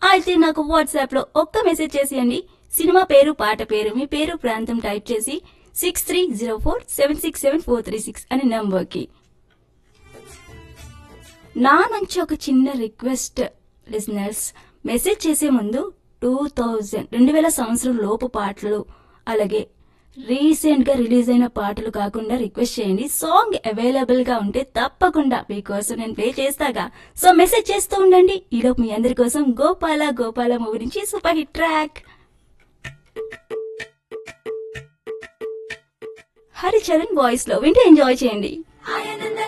అయితే నాకు వాట్సాప్ లో ఒక్క మెసేజ్ చేసేయండి సినిమా పేరు పాట పేరు మీ పేరు ప్రాంతం టైప్ చేసి six three zero four seven six seven four three six అనే నంబర్ కి నా నుంచి ఒక చిన్న రిక్వెస్ట్ లిజనర్స్ మెసేజ్ చేసే ముందు టూ థౌజండ్ రెండు వేల సంవత్సరం లోపు పాటలు అలాగే రీసెంట్ గా రిలీజ్ అయిన పాటలు కాకుండా రిక్వెస్ట్ చేయండి సాంగ్ అవైలబుల్ గా ఉంటే తప్పకుండా మీకోసం నేను ప్లే చేస్తాగా సో మెసేజ్ చేస్తూ ఉండండి ఈలోపు మీ అందరి కోసం గోపాల గోపాల మూవీ నుంచి super hit track Haricharan voice లో వింటే ఎంజాయ్ చేయండి